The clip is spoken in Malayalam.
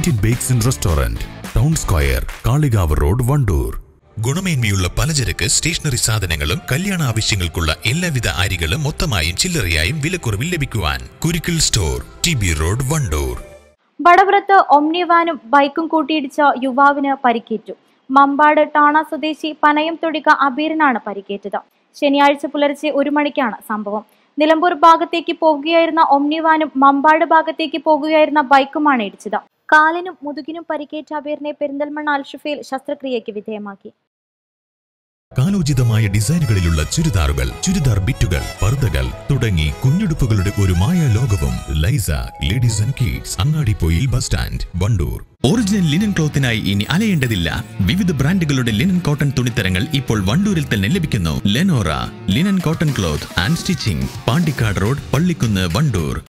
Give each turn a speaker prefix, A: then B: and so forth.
A: Indian bakes and restaurant town square Kalikavu road Wandoor
B: ഗുണമേന്മയുള്ള പലചരക്ക് സ്റ്റേഷനറി സാധനങ്ങളും കല്യാണ ആവശ്യങ്ങൾക്കുള്ള എല്ലാവിധ അരികളും മൊത്തമായും ചില്ലറയായും വിലക്കുറവിൽ ലഭിക്കുവാൻ Kurikkal store T B road Wandoor
C: വടപുറത്ത് ഒമ്നി വാനും ബൈക്കും കൂട്ടിയിടിച്ച യുവാവിന് പരിക്കേറ്റു മമ്പാട് ടാണ സ്വദേശി പനയം തൊടിക അബീറിനാണ് പരിക്കേറ്റത് ശനിയാഴ്ച പുലർച്ചെ ഒരു മണിക്കാണ് സംഭവം നിലമ്പൂർ ഭാഗത്തേക്ക് പോകുകയായിരുന്ന ഒമ്നി വാനും മമ്പാട് ഭാഗത്തേക്ക് പോകുകയായിരുന്ന ബൈക്കുമാണ് ഇടിച്ചത് കാലിനും മുതുകിനും പരിക്കേറ്റ അബീറിനെ പെരിന്തൽമണ്ണ അൽഷഫയിൽ ശസ്ത്രക്രിയയ്ക്ക് വിധേയമാക്കി
B: കാലോചിതമായ ഡിസൈനുകളിലുള്ള ചുരിദാറുകൾ ചുരിദാർ ബിറ്റുകൾ പർദ്ദകൾ തുടങ്ങി കുഞ്ഞുടുപ്പുകളുടെ ഒരു മായ ലോകവും ലൈസ ladies and kids Angadippoyil bus stand Wandoor original linen ക്ലോത്തിനായി ഇനി അലയേണ്ടതില്ല വിവിധ ബ്രാൻഡുകളുടെ ലിനൻ കോട്ടൺ തുണിത്തരങ്ങൾ ഇപ്പോൾ വണ്ടൂരിൽ തന്നെ ലഭിക്കുന്നു Lenora linen cotton cloth and stitching Pandikkad road Pallikkunnu Wandoor